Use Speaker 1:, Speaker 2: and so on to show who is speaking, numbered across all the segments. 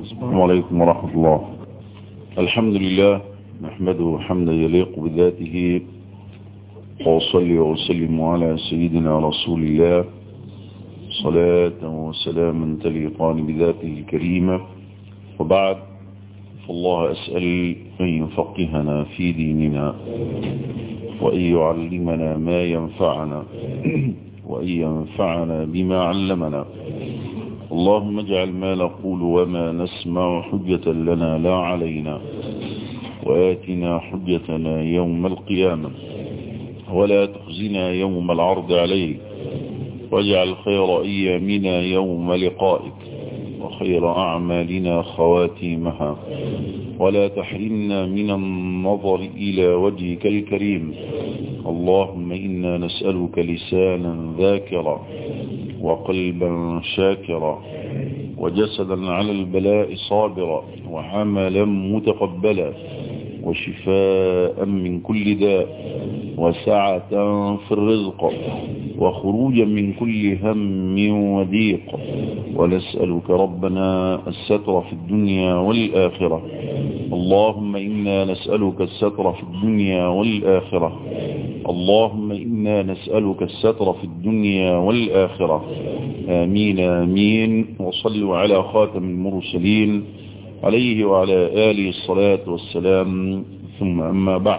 Speaker 1: السلام عليكم ورحمة الله الحمد لله نحمده حمدا يليق بذاته وأصلي وأسلم على سيدنا رسول الله صلاة وسلاما تليقان بذاته الكريمة وبعد فالله أسأل أن يفقهنا في ديننا وأن يعلمنا ما ينفعنا وأن ينفعنا بما علمنا اللهم اجعل ما نقول وما نسمع حجة لنا لا علينا وآتنا حجتنا يوم القيامة ولا تخزنا يوم العرض عليك واجعل خير أيامنا يوم لقائك وخير أعمالنا خواتيمها ولا تحرمنا من النظر إلى وجهك الكريم اللهم إنا نسألك لسانا ذاكرا وقلبا شاكرا وجسدا على البلاء صابرا وعملا متقبلا وشفاء من كل داء وسعة في الرزق وخروجا من كل هم وضيق ونسألك ربنا الستر في الدنيا والآخرة اللهم إنا نسألك الستر في الدنيا والآخرة اللهم إنا نسألك الستر في الدنيا والآخرة آمين آمين وصلوا على خاتم المرسلين عليه وعلى آله الصلاة والسلام ثم أما بعد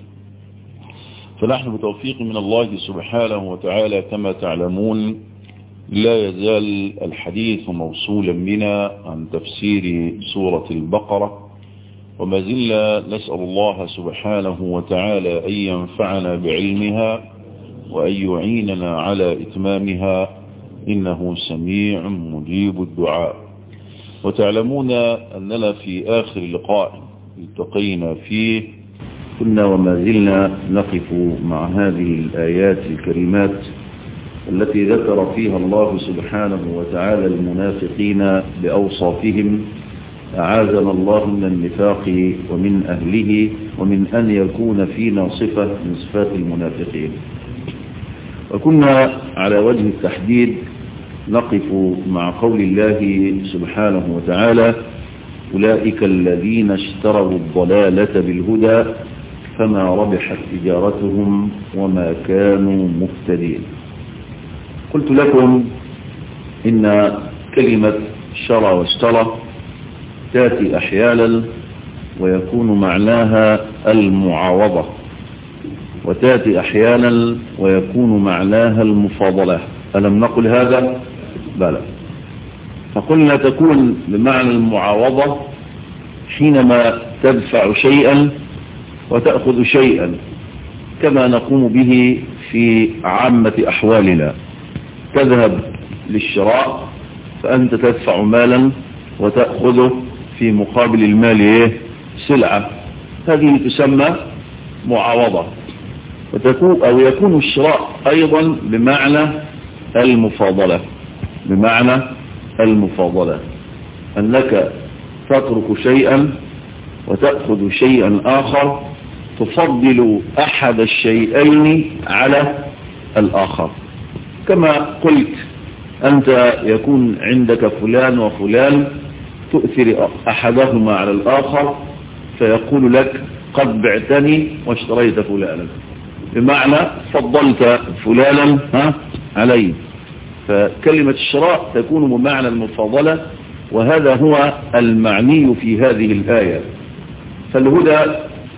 Speaker 1: فنحن بتوفيق من الله سبحانه وتعالى كما تعلمون لا يزال الحديث موصولا بنا عن تفسير سورة البقرة وما زلنا نسأل الله سبحانه وتعالى أن ينفعنا بعلمها وأن يعيننا على إتمامها إنه سميع مجيب الدعاء وتعلمون أننا في آخر لقاء التقينا فيه كنا وما زلنا نقف مع هذه الآيات الكريمات التي ذكر فيها الله سبحانه وتعالى المنافقين بأوصافهم أعاذنا الله من النفاق ومن أهله ومن أن يكون فينا صفة من صفات المنافقين وكنا على وجه التحديد نقف مع قول الله سبحانه وتعالى أولئك الذين اشتروا الضلالة بالهدى فما ربحت تجارتهم وما كانوا مفتدين قلت لكم إن كلمة شرى واشترى تأتي أحيانا ويكون معناها المعاوضة وتأتي أحيانا ويكون معناها المفاضلة ألم نقل هذا؟ بلى فقلنا تكون بمعنى المعاوضة حينما تدفع شيئا وتأخذ شيئا كما نقوم به في عامة أحوالنا تذهب للشراء فأنت تدفع مالا وتأخذه في مقابل المال إيه؟ سلعة هذه تسمى معاوضة وتكون أو يكون الشراء أيضا بمعنى المفاضلة بمعنى المفاضلة أنك تترك شيئا وتأخذ شيئا آخر تفضل أحد الشيئين على الآخر كما قلت أنت يكون عندك فلان وفلان تؤثر أحدهما على الآخر فيقول لك قد بعتني واشتريت فلانا بمعنى فضلت فلانا ها علي فكلمة الشراء تكون بمعنى المفاضلة وهذا هو المعني في هذه الآية فالهدى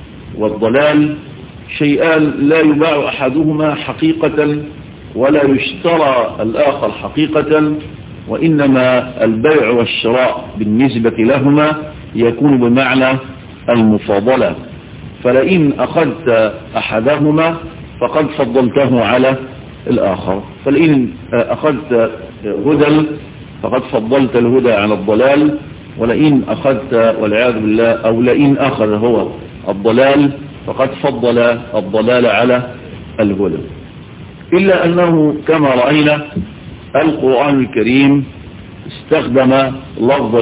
Speaker 1: والضلال شيئان لا يباع أحدهما حقيقة ولا يشترى الآخر حقيقة وإنما البيع والشراء بالنسبة لهما يكون بمعنى المفاضلة فلئن أخذت أحدهما فقد فضلته على الآخر فلئن أخذت هدى فقد فضلت الهدى على الضلال ولئن أخذت والعياذ بالله أو لئن أخذ هو الضلال فقد فضل الضلال على الهدى إلا أنه كما رأينا القرآن الكريم استخدم لفظ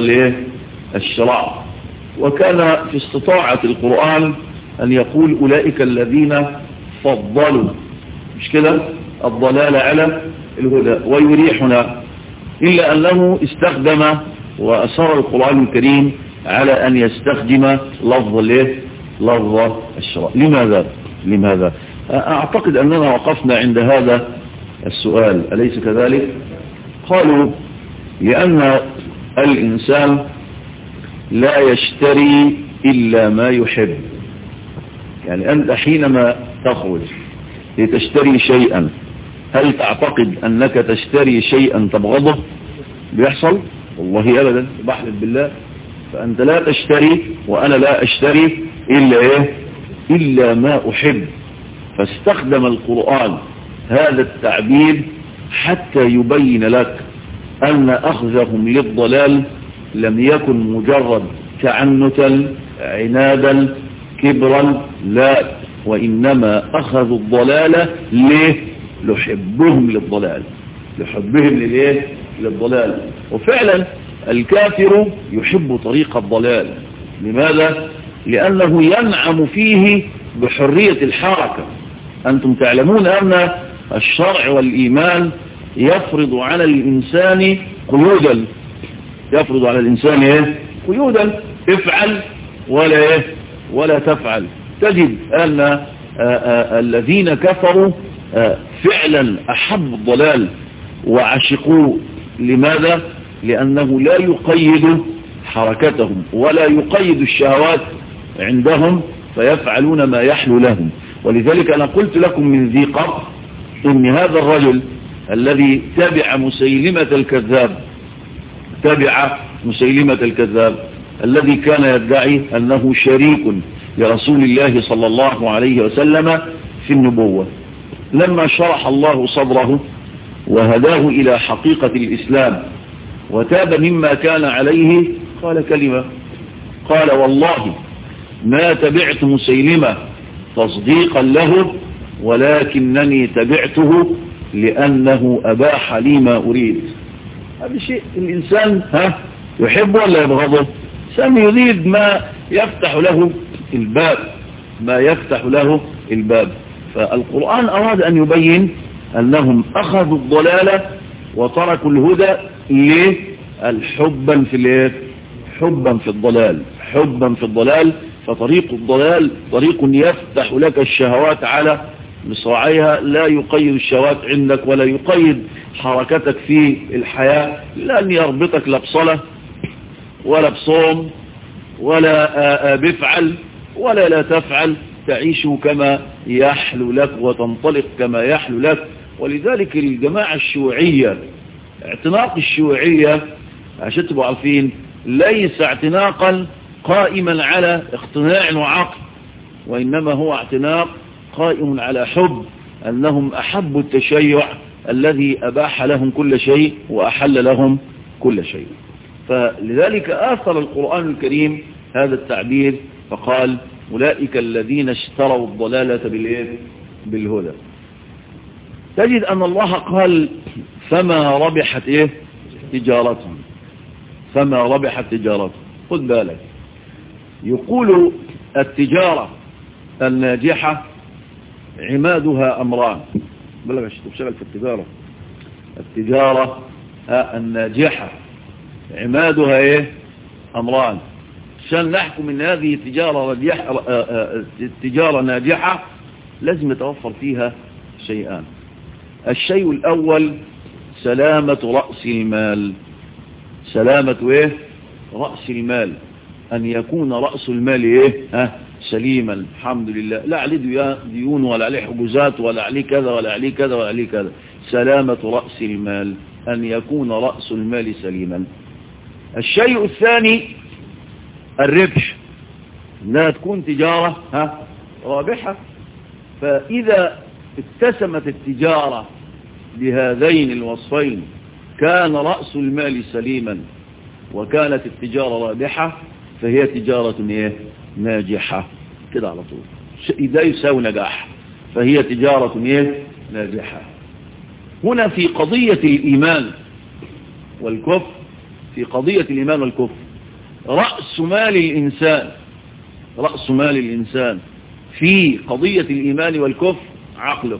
Speaker 1: الشراء وكان في استطاعة القرآن أن يقول أولئك الذين فضلوا مش كده الضلال على الهدى ويريحنا إلا أنه استخدم وأصر القرآن الكريم على أن يستخدم لفظ الايه لفظ الشراء لماذا لماذا أعتقد أننا وقفنا عند هذا السؤال أليس كذلك قالوا لأن الإنسان لا يشتري إلا ما يحب يعني أنت حينما تخرج لتشتري شيئا هل تعتقد أنك تشتري شيئا تبغضه بيحصل والله أبدا بحلف بالله فأنت لا تشتري وأنا لا أشتري إلا إيه إلا ما أحب فاستخدم القرآن هذا التعبير حتى يبين لك أن أخذهم للضلال لم يكن مجرد تعنتا عنادا كبرا لا وإنما أخذوا الضلالة ليه لحبهم للضلال لحبهم لليه للضلال وفعلا الكافر يحب طريق الضلال لماذا لأنه ينعم فيه بحرية الحركة أنتم تعلمون أن الشرع والإيمان يفرض على الإنسان قيودا يفرض على الإنسان إيه؟ قيودا افعل ولا إيه؟ ولا تفعل تجد أن آآ آآ الذين كفروا فعلا أحبوا الضلال وعشقوه لماذا؟ لأنه لا يقيد حركتهم ولا يقيد الشهوات عندهم فيفعلون ما يحلو لهم ولذلك أنا قلت لكم من ذي قبل إن هذا الرجل الذي تبع مسيلمة الكذاب تبع مسيلمة الكذاب الذي كان يدعي أنه شريك لرسول الله صلى الله عليه وسلم في النبوة لما شرح الله صدره وهداه إلى حقيقة الإسلام وتاب مما كان عليه قال كلمة قال والله ما تبعت مسيلمة تصديقا له ولكنني تبعته لأنه أباح لي ما أريد هذا شيء الإنسان ها يحب ولا يبغضه سام يريد ما يفتح له الباب ما يفتح له الباب فالقرآن أراد أن يبين أنهم أخذوا الضلالة وتركوا الهدى ليه الحبا في الايه حبا في الضلال حبا في الضلال فطريق الضلال طريق يفتح لك الشهوات على مصراعيها لا يقيد الشهوات عندك ولا يقيد حركتك في الحياة لن يربطك لا بصلاة ولا بصوم ولا بفعل ولا لا تفعل تعيش كما يحلو لك وتنطلق كما يحلو لك ولذلك الجماعة الشيوعية اعتناق الشيوعية عشان تبقوا عارفين ليس اعتناقا قائما على اقتناع وعقل وإنما هو اعتناق قائم على حب أنهم أحبوا التشيع الذي أباح لهم كل شيء وأحل لهم كل شيء فلذلك آثر القرآن الكريم هذا التعبير فقال أولئك الذين اشتروا الضلالة بالإيه؟ بالهدى تجد أن الله قال فما ربحت إيه تجارتهم فما ربحت تجارتهم خذ بالك يقول التجارة الناجحة عمادها أمران بلغ تشتغل في التجارة التجارة الناجحة عمادها ايه أمران عشان نحكم ان هذه تجارة, تجارة ناجحة لازم يتوفر فيها شيئان الشيء الأول سلامة رأس المال سلامة ايه رأس المال أن يكون رأس المال ايه ها سليما الحمد لله لا عليه ديون ولا عليه حجوزات ولا عليه كذا ولا عليه كذا ولا عليه كذا سلامة رأس المال أن يكون رأس المال سليما الشيء الثاني الربح انها تكون تجارة ها رابحة فإذا اتسمت التجارة بهذين الوصفين كان رأس المال سليما وكانت التجارة رابحة فهي تجارة ايه ناجحة كده على طول ده يساوي نجاح فهي تجارة ايه ناجحة هنا في قضية الإيمان والكفر في قضية الإيمان والكفر رأس مال الإنسان رأس مال الإنسان في قضية الإيمان والكفر عقله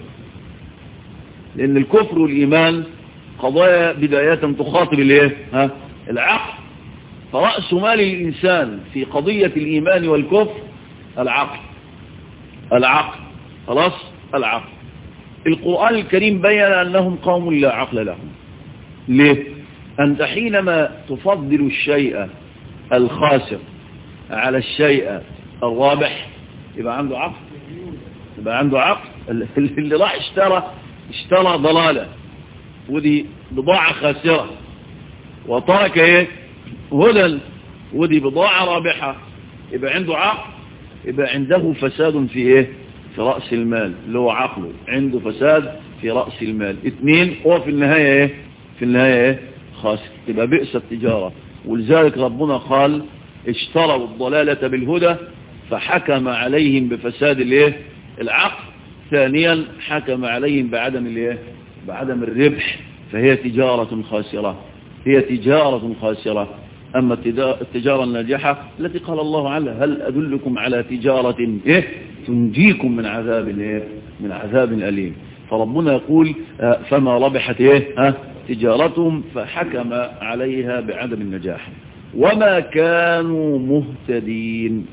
Speaker 1: لأن الكفر والإيمان قضايا بداية تخاطب الايه ها العقل فرأس مال الإنسان في قضية الإيمان والكفر العقل العقل خلاص العقل القرآن الكريم بين أنهم قوم لا عقل لهم ليه أنت حينما تفضل الشيء الخاسر على الشيء الرابح يبقى عنده عقل يبقى عنده عقل اللي راح اشترى اشترى ضلالة ودي بضاعة خاسرة وترك ايه هدى ودي بضاعة رابحة يبقى عنده عقل يبقى عنده فساد في ايه في رأس المال اللي هو عقله عنده فساد في رأس المال اثنين هو في النهاية ايه في النهاية ايه خاسر تبقى بئس التجارة ولذلك ربنا قال اشتروا الضلالة بالهدى فحكم عليهم بفساد الايه العقل ثانيا حكم عليهم بعدم الايه بعدم الربح فهي تجارة خاسرة هي تجارة خاسرة أما التجارة الناجحة التي قال الله عنها هل أدلكم على تجارة إيه تنجيكم من عذاب إيه من عذاب أليم فربنا يقول فما ربحت إيه ها تجارتهم فحكم عليها بعدم النجاح وما كانوا مهتدين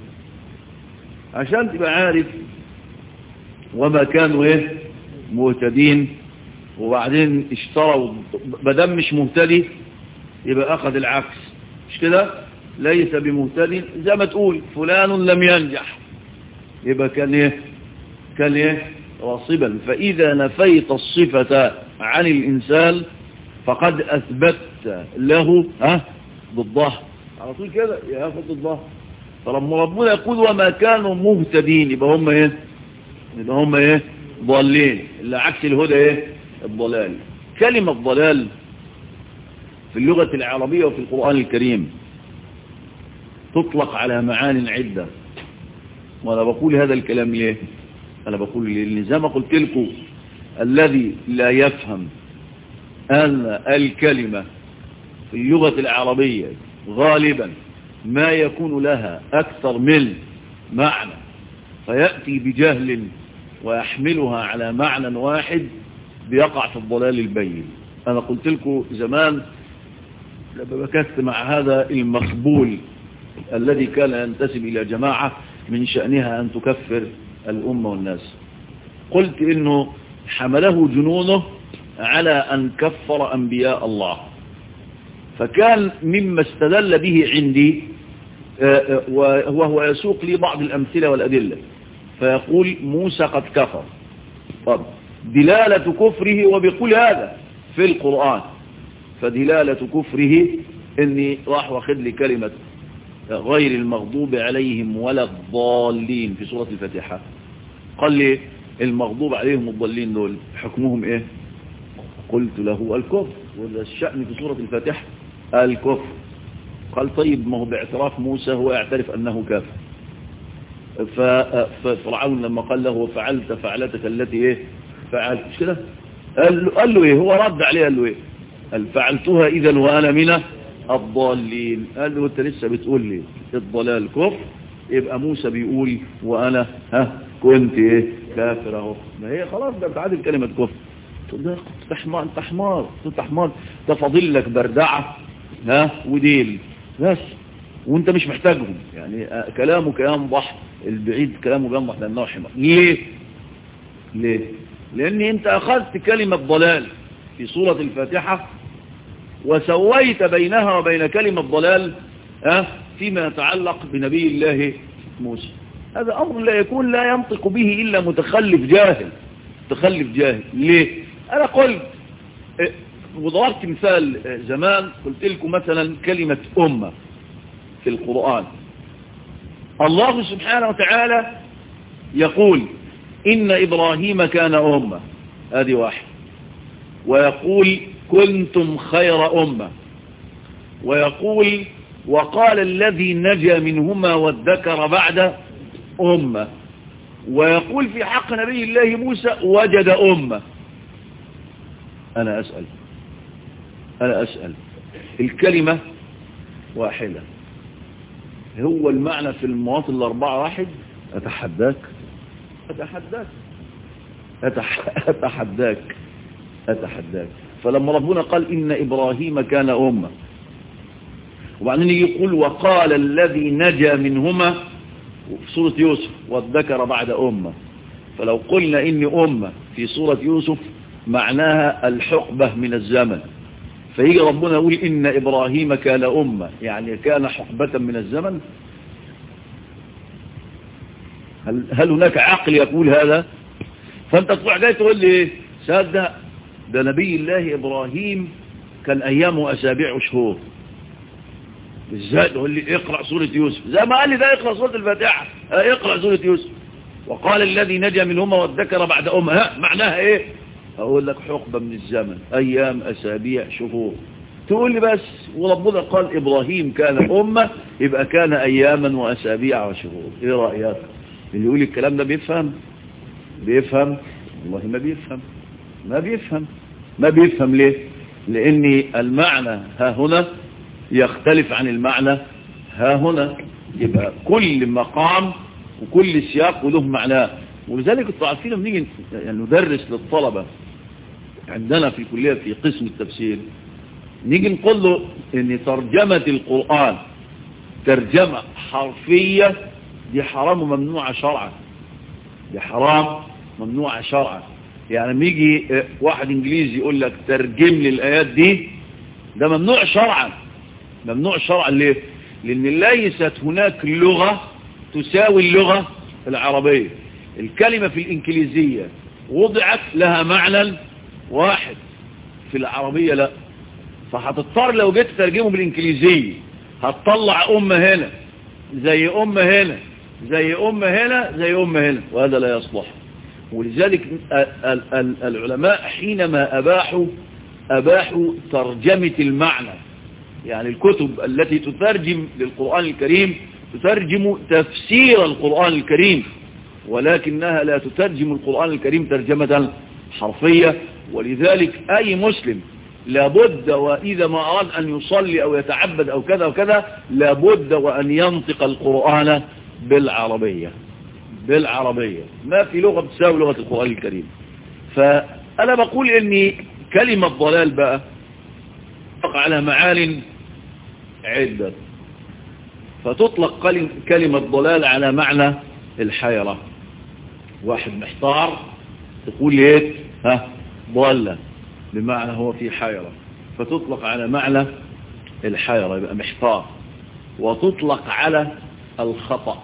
Speaker 1: عشان تبقى عارف وما كانوا ايه مهتدين وبعدين اشتروا بدم مش مهتدي يبقى اخذ العكس مش كده ليس بمهتدي زي ما تقول فلان لم ينجح يبقى كان ايه كان ايه راصبا فاذا نفيت الصفة عن الانسان فقد اثبت له ها ضدها على طول كده ياخذ ضدها فلما ربنا يقول وما كانوا مهتدين يبقى هم ايه يبقى هم ايه ضالين اللي عكس الهدى ايه الضلال كلمة ضلال في اللغة العربية وفي القرآن الكريم تطلق على معان عدة وانا بقول هذا الكلام ليه انا بقول ليه لان زي ما قلت لكم الذي لا يفهم ان الكلمة في اللغة العربية غالبا ما يكون لها اكثر من معنى فيأتي بجهل ويحملها على معنى واحد بيقع في الضلال البين أنا قلت لكم زمان لما بكثت مع هذا المخبول الذي كان ينتسب إلى جماعة من شأنها أن تكفر الأمة والناس قلت إنه حمله جنونه على أن كفر أنبياء الله فكان مما استدل به عندي وهو يسوق لي بعض الأمثلة والأدلة فيقول موسى قد كفر طب دلالة كفره وبيقول هذا في القرآن فدلالة كفره اني راح واخد لي كلمة غير المغضوب عليهم ولا الضالين في سورة الفاتحة قال لي المغضوب عليهم الضالين دول حكمهم ايه قلت له الكفر وده الشأن في سورة الفاتحة الكفر قال طيب ما هو باعتراف موسى هو يعترف أنه كافر ففرعون لما قال له فعلت فعلتك التي ايه فعلت مش كده قال له, قال له ايه هو رد عليه قال له ايه قال فعلتها اذا وانا من الضالين قال له انت لسه بتقول لي الضلال كفر يبقى موسى بيقول وانا ها كنت ايه كافر اهو ما هي خلاص ده بتعادل كلمة كفر تقول ده انت حمار انت حمار انت حمار ده فاضل لك بردعه ها وديل بس وانت مش محتاجهم يعني كلامه كلام بحر البعيد كلامه جنبح لانه حمار ليه ليه لان انت اخذت كلمة ضلال في سورة الفاتحة وسويت بينها وبين كلمة ضلال اه فيما يتعلق بنبي الله موسى هذا امر لا يكون لا ينطق به الا متخلف جاهل متخلف جاهل ليه انا قلت وضربت مثال زمان قلت لكم مثلا كلمة امة في القرآن الله سبحانه وتعالى يقول إن إبراهيم كان أمة هذه واحد ويقول كنتم خير أمة ويقول وقال الذي نجا منهما والذكر بعد أمة ويقول في حق نبي الله موسى وجد أمة أنا أسأل أنا أسأل الكلمة واحدة هو المعنى في المواطن الأربعة واحد أتحداك أتحداك أتح... أتحداك أتحداك فلما ربنا قال إن إبراهيم كان أمة وبعدين يجي يقول وقال الذي نجا منهما في سورة يوسف والذكر بعد أمة فلو قلنا إني أمة في سورة يوسف معناها الحقبة من الزمن فيجي ربنا يقول إن إبراهيم كان أمة يعني كان حقبة من الزمن هل, هل هناك عقل يقول هذا فأنت تطلع جاي تقول لي إيه صدق ده نبي الله إبراهيم كان أيام وأسابيع وشهور ازاي تقول لي اقرأ سورة يوسف زي ما قال لي ده اقرأ سورة الفاتحة اقرأ سورة يوسف وقال الذي نجا منهما والذكر بعد أمه ها معناها ايه اقول لك حقبة من الزمن ايام اسابيع شهور تقول لي بس وربنا قال ابراهيم كان امة يبقى كان اياما واسابيع وشهور ايه رأيك اللي يقول الكلام ده بيفهم بيفهم والله ما بيفهم ما بيفهم ما بيفهم ليه لان المعنى ها هنا يختلف عن المعنى ها هنا يبقى كل مقام وكل سياق وله معناه ولذلك انتوا عارفين لما نيجي يعني ندرس للطلبة عندنا في الكلية في قسم التفسير نيجي نقول له ان ترجمة القرآن ترجمة حرفية دي حرام وممنوعة شرعا دي حرام ممنوعة شرعا يعني لما يجي واحد انجليزي يقول لك ترجم لي الايات دي ده ممنوع شرعا ممنوع شرعا ليه لان ليست هناك لغة تساوي اللغة العربية الكلمة في الانكليزية وضعت لها معنى واحد في العربية لا فهتضطر لو جيت تترجمه بالانكليزية هتطلع أمة هنا زي أمة هنا زي أمة هنا زي أمة هنا وهذا لا يصلح ولذلك العلماء حينما أباحوا أباحوا ترجمة المعنى يعني الكتب التي تترجم للقرآن الكريم تترجم تفسير القرآن الكريم ولكنها لا تترجم القرآن الكريم ترجمة حرفية ولذلك أي مسلم لابد وإذا ما أراد أن يصلي أو يتعبد أو كذا وكذا لابد وأن ينطق القرآن بالعربية بالعربية ما في لغة تساوي لغة القرآن الكريم فأنا بقول إني كلمة ضلال بقى على معان عدة فتطلق كلمة ضلال على معنى الحيرة واحد محتار تقول ايه ها ضالة بمعنى هو في حيرة فتطلق على معنى الحيرة يبقى محتار وتطلق على الخطأ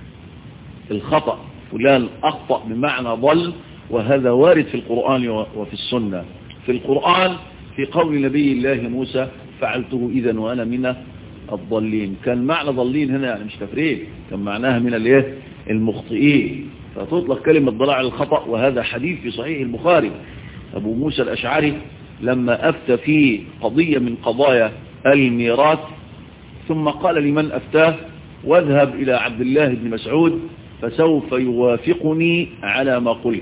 Speaker 1: الخطأ فلان أخطأ بمعنى ضل وهذا وارد في القرآن وفي السنة في القرآن في قول نبي الله موسى فعلته إذا وأنا من الضالين كان معنى ضالين هنا يعني مش تفريق كان معناها من الايه المخطئين فتطلق كلمة ضلال على الخطأ وهذا حديث في صحيح البخاري أبو موسى الأشعري لما أفتى في قضية من قضايا الميراث ثم قال لمن أفتاه واذهب إلى عبد الله بن مسعود فسوف يوافقني على ما قلت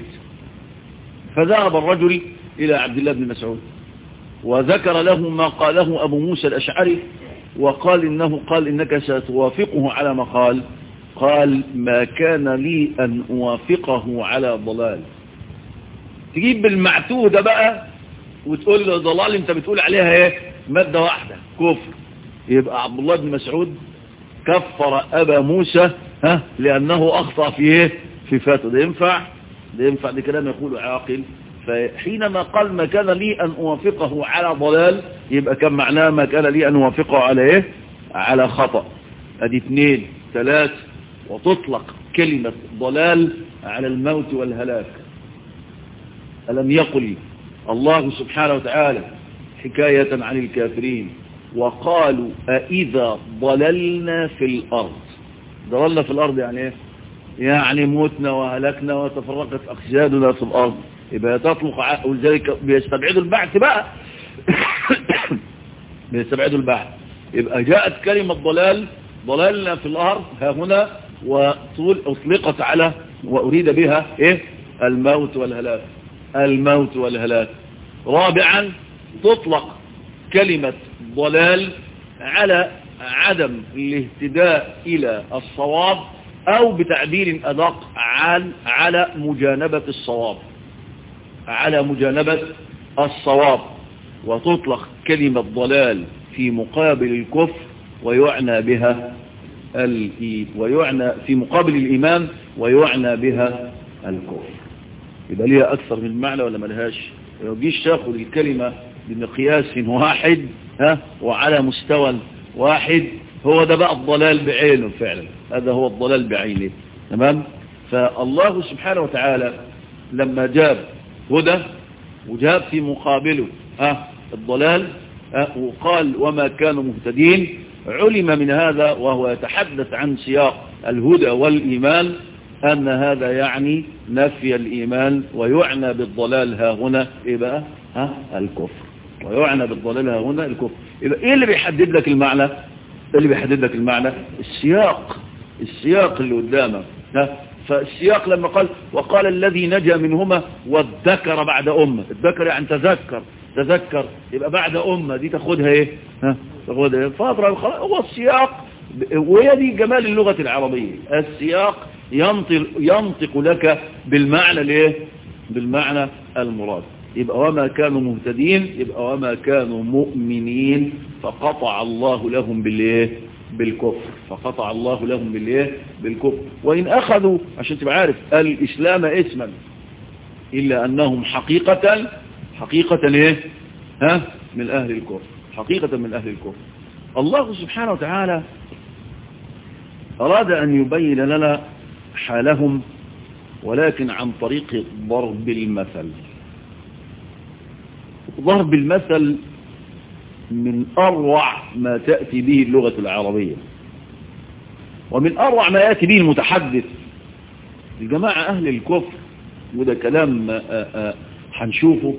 Speaker 1: فذهب الرجل إلى عبد الله بن مسعود وذكر له ما قاله أبو موسى الأشعري وقال إنه قال إنك ستوافقه على ما قال قال ما كان لي أن أوافقه على ضلال تجيب بالمعتودة بقى وتقول له ضلال انت بتقول عليها ايه مادة واحدة كفر يبقى عبد الله بن مسعود كفر أبا موسى ها لأنه أخطأ في ايه في فاته ده ينفع ده ينفع ده كلام يقول عاقل فحينما قال ما كان لي أن أوافقه على ضلال يبقى كان معناه ما كان لي أن أوافقه على إيه على خطأ ادي اثنين ثلاث وتطلق كلمة ضلال على الموت والهلاك ألم يقل الله سبحانه وتعالى حكاية عن الكافرين وقالوا أئذا ضللنا في الأرض ضللنا في الأرض يعني إيه يعني موتنا وهلكنا وتفرقت أخجادنا في الأرض يبقى تطلق ولذلك بيستبعدوا البعث بقى بيستبعدوا البعث يبقى جاءت كلمة ضلال ضلالنا في الأرض ها هنا وطول أطلقت على وأريد بها إيه الموت والهلاك الموت والهلاك رابعا تطلق كلمة ضلال على عدم الاهتداء إلى الصواب أو بتعبير أدق عن على مجانبة الصواب على مجانبة الصواب وتطلق كلمة ضلال في مقابل الكفر ويعنى بها ويعنى في مقابل الإيمان ويعنى بها الكفر يبقى ليها أكثر من معنى ولا ملهاش لو جيش تاخد الكلمة بمقياس واحد ها وعلى مستوى واحد هو ده بقى الضلال بعينه فعلا هذا هو الضلال بعينه تمام فالله سبحانه وتعالى لما جاب هدى وجاب في مقابله ها الضلال ها وقال وما كانوا مهتدين علم من هذا وهو يتحدث عن سياق الهدى والإيمان أن هذا يعني نفي الإيمان ويعنى بالضلال ها هنا إيه بقى ها الكفر ويعنى بالضلال ها هنا الكفر إذا إيه اللي بيحدد لك المعنى إيه اللي بيحدد لك المعنى السياق السياق اللي قدامك ها فالسياق لما قال وقال الذي نجا منهما والذكر بعد أمة الذكر يعني تذكر تذكر يبقى بعد أمة دي تاخدها ايه ها تاخدها ايه فترة هو السياق وهي دي جمال اللغة العربية السياق ينطق, ينطق لك بالمعنى الايه بالمعنى المراد يبقى وما كانوا مهتدين يبقى وما كانوا مؤمنين فقطع الله لهم بالايه بالكفر فقطع الله لهم بالايه بالكفر وإن أخذوا عشان تبقى عارف الإسلام اسما إلا أنهم حقيقة حقيقة ايه ها من أهل الكفر حقيقة من أهل الكفر الله سبحانه وتعالى أراد أن يبين لنا حالهم ولكن عن طريق ضرب المثل ضرب المثل من أروع ما تأتي به اللغة العربية ومن أروع ما يأتي به المتحدث الجماعة أهل الكفر وده كلام هنشوفه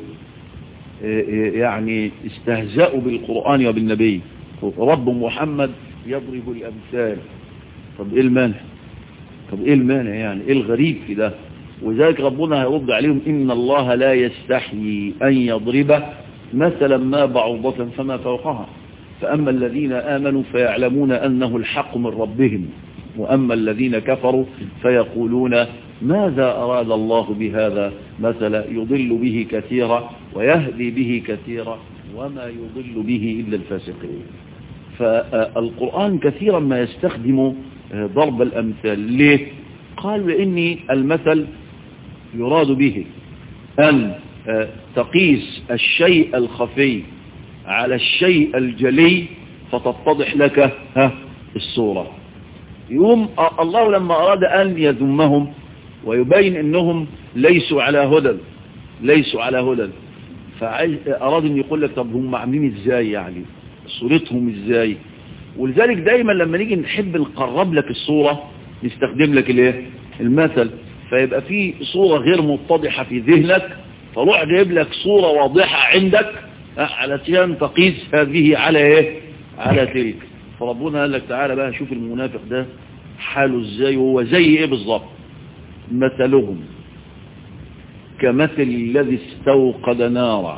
Speaker 1: يعني استهزأوا بالقرآن وبالنبي رب محمد يضرب الأمثال طب إيه المانع طب إيه المانع يعني إيه الغريب في ده وذلك ربنا هيرد عليهم إن الله لا يستحيي أن يضرب مثلا ما بعوضة فما فوقها فأما الذين آمنوا فيعلمون أنه الحق من ربهم وأما الذين كفروا فيقولون ماذا أراد الله بهذا مثلا يضل به كثيرا ويهدي به كثيرا وما يضل به إلا الفاسقين فالقرآن كثيرا ما يستخدم ضرب الأمثال ليه؟ قال لأن المثل يراد به أن تقيس الشيء الخفي على الشيء الجلي فتتضح لك ها الصورة يوم الله لما أراد أن يذمهم ويبين أنهم ليسوا على هدى ليسوا على هدى فأراد أن يقول لك طب هم عاملين إزاي يعني صورتهم إزاي ولذلك دايما لما نيجي نحب نقرب لك الصورة نستخدم لك الايه المثل فيبقى في صورة غير متضحة في ذهنك فروح جايب لك صورة واضحة عندك علشان تقيس هذه على ايه على تلك فربنا قال لك تعالى بقى شوف المنافق ده حاله ازاي وهو زي ايه بالظبط مثلهم كمثل الذي استوقد نارا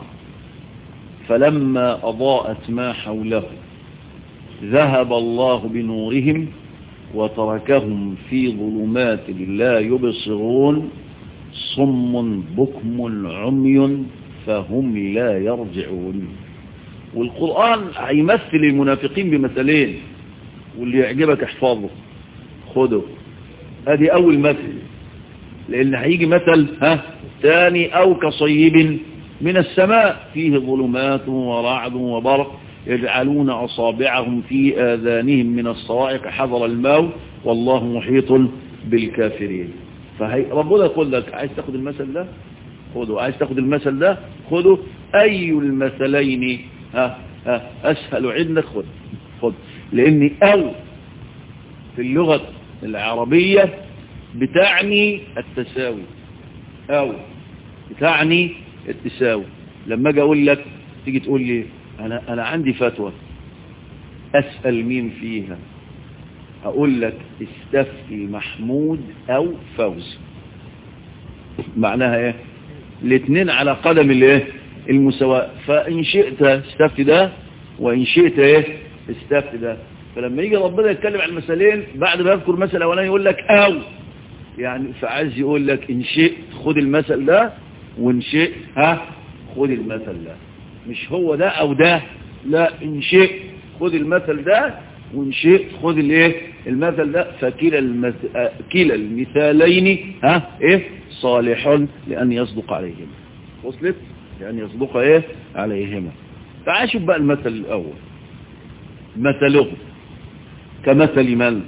Speaker 1: فلما أضاءت ما حوله ذهب الله بنورهم وتركهم في ظلمات لا يبصرون صم بكم عمي فهم لا يرجعون والقرآن هيمثل المنافقين بمثلين واللي يعجبك احفظه خده ادي اول مثل لان هيجي مثل ها ثاني او كصيب من السماء فيه ظلمات ورعد وبرق يجعلون أصابعهم في آذانهم من الصواعق حذر الموت والله محيط بالكافرين فهي ربنا يقول لك عايز تاخد المثل ده خده عايز تاخد المثل ده خده أي المثلين ها ها أسهل عندك خد خد لأن أو في اللغة العربية بتعني التساوي أو بتعني التساوي لما اجي اقول لك تيجي تقول لي انا انا عندي فتوى اسال مين فيها اقول لك استفتي محمود او فوزي معناها ايه الاثنين على قدم الايه المساواة فان شئت استفتي ده وان شئت ايه استفتي ده فلما يجي ربنا يتكلم عن المثالين بعد ما يذكر مثل اولاني يقول لك او يعني فعايز يقول لك ان شئت خد المثل ده وان شئت ها خد المثل ده مش هو ده او ده لا ان شئت خد المثل ده وإن شئت خذ الايه المثل ده فكلا المث... كلا المثالين ها ايه صالح لأن يصدق عليهما وصلت لأن يصدق ايه عليهما تعال بقى المثل الأول مثله كمثل من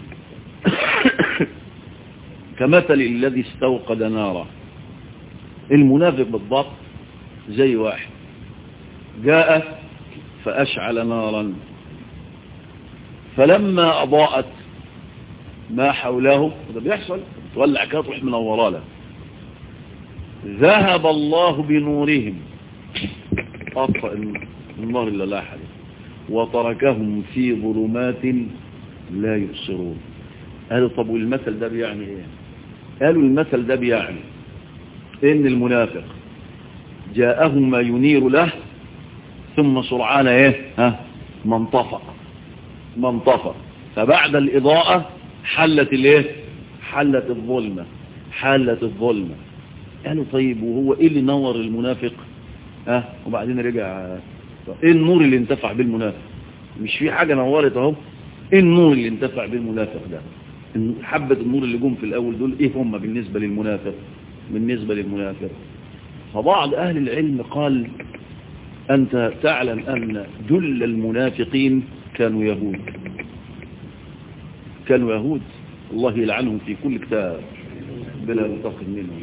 Speaker 1: كمثل الذي استوقد نارا المنافق بالضبط زي واحد جاء فأشعل نارا فلما أضاءت ما حوله ده بيحصل تولع كده تروح منورة له ذهب الله بنورهم أطفأ النار اللي لاح عليه وتركهم في ظلمات لا يبصرون قالوا طب والمثل ده بيعني ايه قالوا المثل ده بيعني ان المنافق جاءه ما ينير له ثم سرعان ايه ها منطفأ منطفأ فبعد الإضاءة حلت الايه حلت الظلمة حلت الظلمة قالوا طيب وهو ايه اللي نور المنافق ها وبعدين رجع ايه النور اللي انتفع بالمنافق مش في حاجة نورت اهو ايه النور اللي انتفع بالمنافق ده حبة النور اللي جم في الاول دول ايه هم بالنسبة للمنافق بالنسبة للمنافق فبعض اهل العلم قال انت تعلم ان جل المنافقين كانوا يهود كانوا يهود الله يلعنهم في كل كتاب بلا منتقد منهم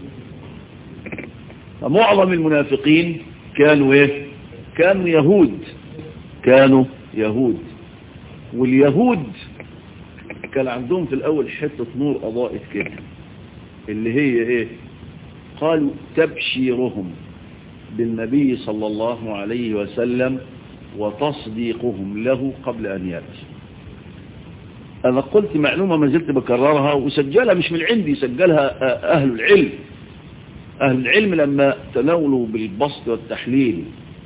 Speaker 1: فمعظم المنافقين كانوا ايه كانوا يهود كانوا يهود واليهود كان عندهم في الاول حتة نور اضاءت كده اللي هي ايه قالوا تبشيرهم بالنبي صلى الله عليه وسلم وتصديقهم له قبل ان يأتي انا قلت معلومة ما زلت بكررها وسجلها مش من عندي سجلها اهل العلم اهل العلم لما تناولوا بالبسط والتحليل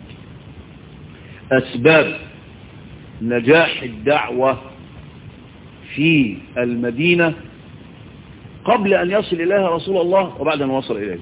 Speaker 1: اسباب نجاح الدعوة في المدينة قبل أن يصل إليها رسول الله وبعد أن وصل إليه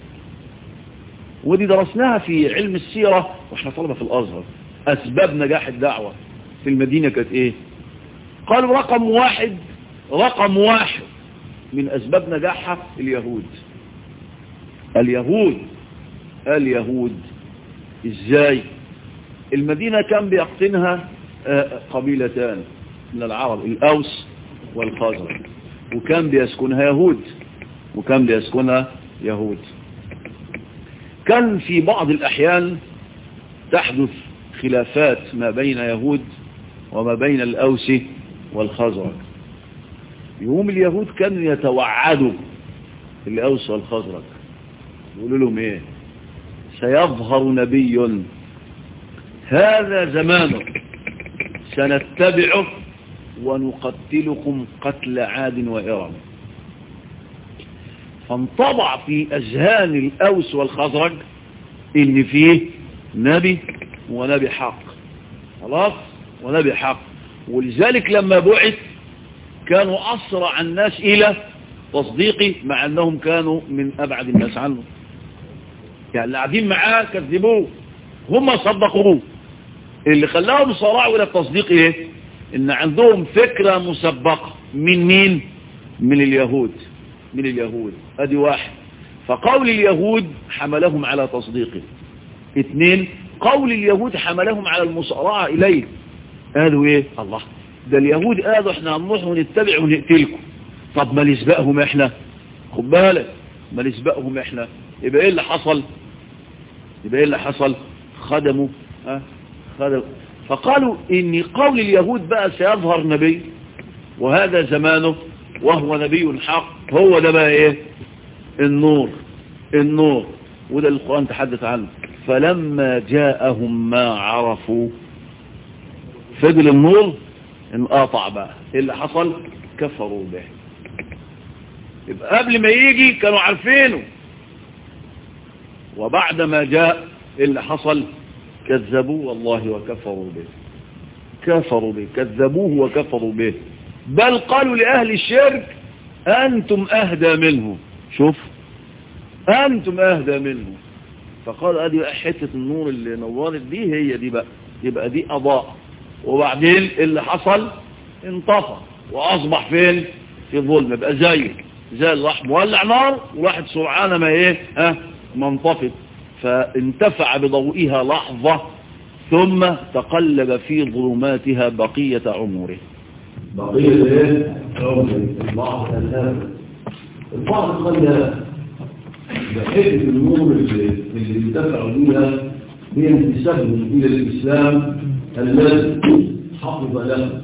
Speaker 1: ودي درسناها في علم السيرة وإحنا طلبة في الأزهر أسباب نجاح الدعوة في المدينة كانت إيه قالوا رقم واحد رقم واحد من أسباب نجاحها اليهود اليهود اليهود إزاي المدينة كان بيقطنها قبيلتان من العرب الأوس والخزرج وكان بيسكنها يهود وكان بيسكنها يهود كان في بعض الأحيان تحدث خلافات ما بين يهود وما بين الأوس والخزرج يوم اليهود كانوا يتوعدوا الأوس والخزرج يقولوا لهم ايه سيظهر نبي هذا زمانه سنتبعه ونقتلكم قتل عاد وإرم فانطبع في أذهان الأوس والخزرج إن فيه نبي ونبي حق خلاص ونبي حق ولذلك لما بعث كانوا أسرع الناس إلى تصديقه مع أنهم كانوا من أبعد الناس عنه يعني اللي قاعدين معاه كذبوه هم صدقوه اللي خلاهم صراعوا إلى التصديق إيه إن عندهم فكرة مسبقة من مين من اليهود من اليهود ادي واحد فقول اليهود حملهم على تصديقه اثنين قول اليهود حملهم على المصارعة إليه قالوا ايه الله ده اليهود قالوا احنا هنروح ونتبع ونقتلكم طب ما نسبقهم احنا خد بالك ما نسبقهم احنا يبقى ايه اللي حصل يبقى ايه اللي حصل خدموا ها خدموا فقالوا ان قول اليهود بقى سيظهر نبي وهذا زمانه وهو نبي حق هو ده بقى ايه النور النور وده القرآن تحدث عنه فلما جاءهم ما عرفوا فضل النور انقطع بقى ايه اللي حصل كفروا به يبقى قبل ما يجي كانوا عارفينه وبعد ما جاء إيه اللي حصل كذبوه والله وكفروا به كفروا به كذبوه وكفروا به بل قالوا لأهل الشرك أنتم أهدى منه شوف أنتم أهدى منه فقال أدي حتة النور اللي نورت دي هي دي بقى يبقى دي أضاء وبعدين اللي حصل انطفى واصبح فين في ظلم يبقى زي زي اللي راح مولع نار وراحت سرعان ما ايه ها ما انطفت فانتفع بضوئها لحظة ثم تقلب في ظلماتها بقية عمره
Speaker 2: بقية ايه عمره البعض الآن البعض قال لا بحيث النور اللي اللي انتفعوا بها هي انتسابهم إلى الإسلام الذي حفظ لهم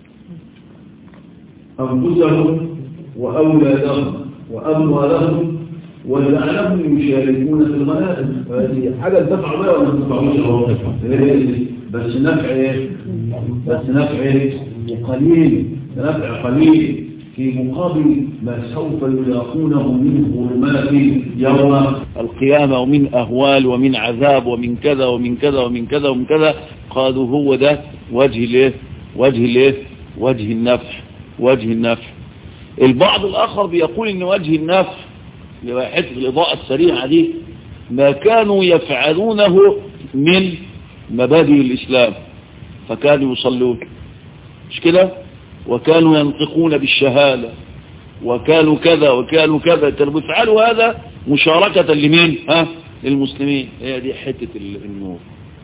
Speaker 2: أنفسهم وأولادهم وأموالهم وجعلهم يشاركون في الغنائم فهذه حاجة انتفعوا بها ولا انتفعوش بس نفع ايه؟ بس نفع ايه؟ قليل نفع قليل في مقابل ما سوف يلاقونه من ظلمات يوم
Speaker 1: القيامة ومن أهوال ومن عذاب ومن كذا ومن كذا ومن كذا ومن كذا قالوا هو ده وجه الايه وجه الايه وجه النفع وجه النفع البعض الآخر بيقول ان وجه النفع حته الإضاءة السريعة دي ما كانوا يفعلونه من مبادئ الإسلام فكانوا يصلون مش كده وكانوا ينطقون بالشهادة وكانوا كذا وكانوا كذا كانوا بيفعلوا هذا مشاركة لمين ها للمسلمين هي دي حتة النور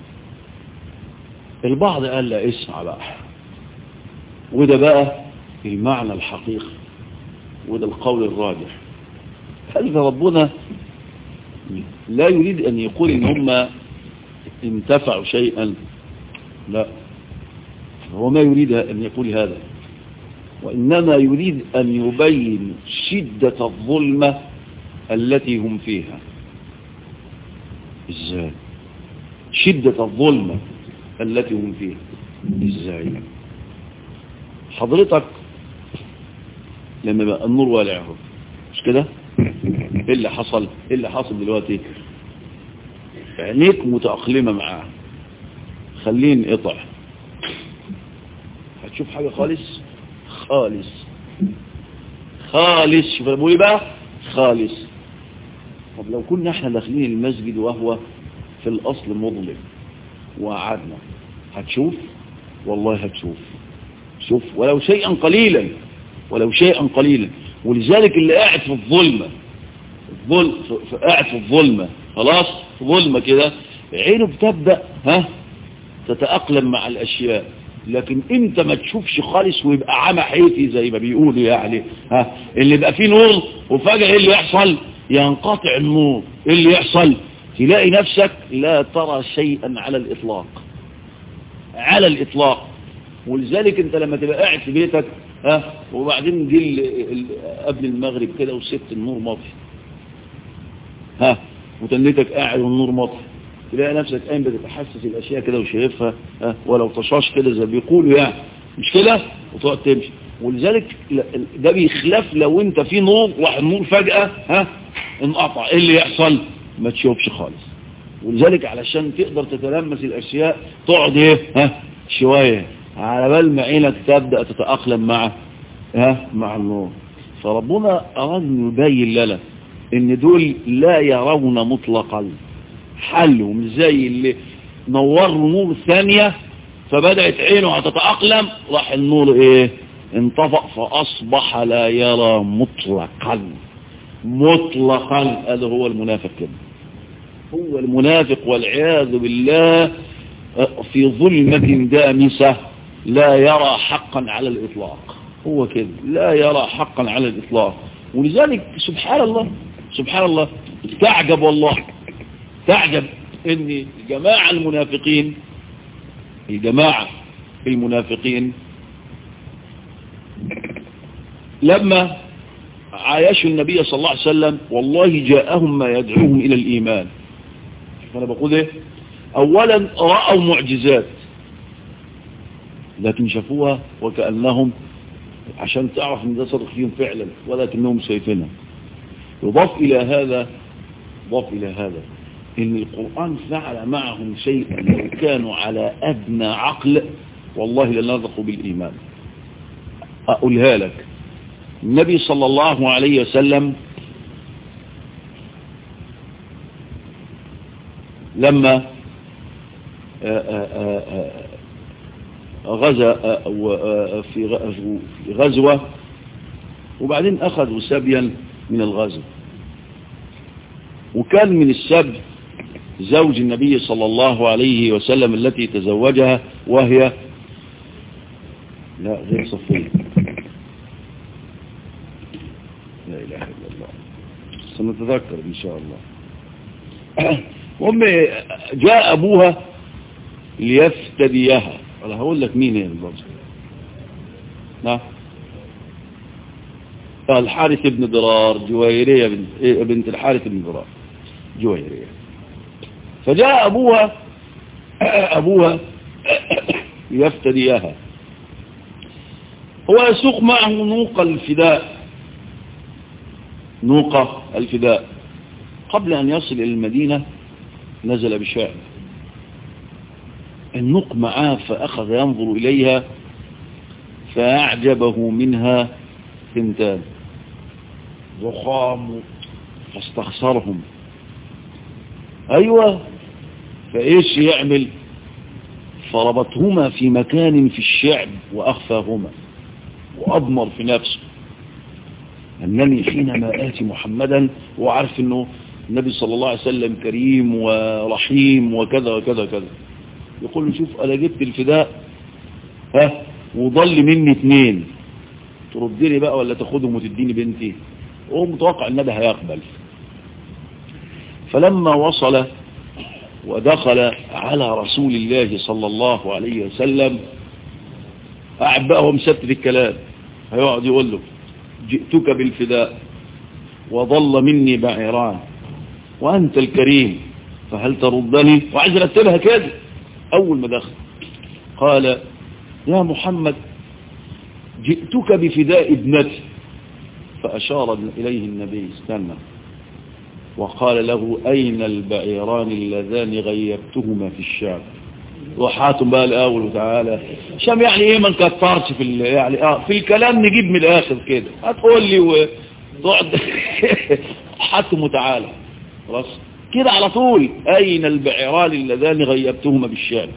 Speaker 1: البعض قال لا اسمع بقى وده بقى المعنى الحقيقي وده القول الراجح هل ربنا لا يريد أن يقول إن هم انتفعوا شيئا لا هو ما يريد أن يقول هذا وإنما يريد أن يبين شدة الظلمة التي هم فيها إزاي شدة الظلمة التي هم فيها إزاي حضرتك لما بقى النور والع مش كده ايه اللي حصل ايه اللي حصل دلوقتي عينيك متأقلمة معاه خليه قطع هتشوف حاجة خالص خالص خالص شوف انا بقول ايه بقى خالص طب لو كنا احنا داخلين المسجد وهو في الاصل مظلم وقعدنا هتشوف والله هتشوف شوف ولو شيئا قليلا ولو شيئا قليلا ولذلك اللي قاعد في الظلمة الظل قاعد في الظلمة خلاص في ظلمة كده عينه بتبدأ ها تتأقلم مع الأشياء لكن انت ما تشوفش خالص ويبقى عمى حيتي زي ما بيقولوا يعني ها اللي يبقى فيه نور وفجأة ايه اللي يحصل ينقطع النور ايه اللي يحصل تلاقي نفسك لا ترى شيئا على الإطلاق على الإطلاق ولذلك انت لما تبقى قاعد في بيتك ها وبعدين جه قبل المغرب كده وسبت النور مطفي ها وتنيتك قاعد والنور مطفي تلاقي نفسك قايم بتتحسس الاشياء كده وشايفها ها ولو طشاش كده زي بيقولوا يعني مش كده وتقعد تمشي ولذلك ده بيخلاف لو انت في نور واحد نور فجأة ها انقطع ايه اللي يحصل ما تشوفش خالص ولذلك علشان تقدر تتلمس الاشياء تقعد ايه ها شوية على بال ما عينك تبدأ تتأقلم مع ها مع النور فربنا أراد أن يبين لنا ان دول لا يرون مطلقا حلوا مش زي اللي نور نور ثانية فبدأت عينه هتتأقلم راح النور ايه انطفأ فأصبح لا يرى مطلقا مطلقا هذا هو المنافق كده هو المنافق والعياذ بالله في ظلمة دامسة لا يرى حقا على الإطلاق هو كده لا يرى حقا على الإطلاق ولذلك سبحان الله سبحان الله تعجب والله تعجب ان الجماعة المنافقين الجماعة المنافقين لما عايشوا النبي صلى الله عليه وسلم والله جاءهم ما يدعوهم إلى الإيمان فأنا بقول إيه أولا رأوا معجزات لكن شافوها وكأنهم عشان تعرف ان ده صدق فيهم فعلا ولكنهم شايفينها يضاف إلى هذا يضاف إلى هذا إن القرآن فعل معهم شيئا لو كانوا على أدنى عقل والله لنذقوا بالإيمان أقولها لك النبي صلى الله عليه وسلم لما غزا في غزوة وبعدين أخذوا سبيا من الغزو وكان من السبي زوج النبي صلى الله عليه وسلم التي تزوجها وهي لا غير صفية لا إله إلا الله سنتذكر إن شاء الله أم جاء أبوها ليفتديها ولا هقول لك مين هي بالضبط نعم الحارث بن ضرار جويرية بنت, بنت الحارث بن ضرار جويرية فجاء أبوها أبوها ليفتديها هو يسوق معه نوق الفداء نوق الفداء قبل أن يصل إلى المدينة نزل بشعب النوق معاه فأخذ ينظر إليها فأعجبه منها ثنتان ضخام فاستخسرهم أيوة فإيش يعمل فربطهما في مكان في الشعب وأخفاهما وأضمر في نفسه أنني حينما آتي محمدا وعارف أنه النبي صلى الله عليه وسلم كريم ورحيم وكذا وكذا وكذا يقول له شوف أنا جبت الفداء ها وضل مني اثنين تردني بقى ولا تاخدهم وتديني بنتي هو متوقع النبي هيقبل فلما وصل ودخل على رسول الله صلى الله عليه وسلم قاعد بقى هو مستر الكلام هيقعد يقول له جئتك بالفداء وضل مني بعيران وأنت الكريم فهل تردني وعايز رتبها كده أول ما دخل قال يا محمد جئتك بفداء ابنتي فأشار إليه النبي استنى وقال له أين البعيران اللذان غيبتهما في الشعب وحاتم بقى الأول وتعالى شام يعني ايه ما نكترش في يعني اه في الكلام نجيب من الآخر كده هتقول لي وتقعد حاتم وتعالى خلاص كده على طول أين البعيران اللذان غيبتهما بالشعب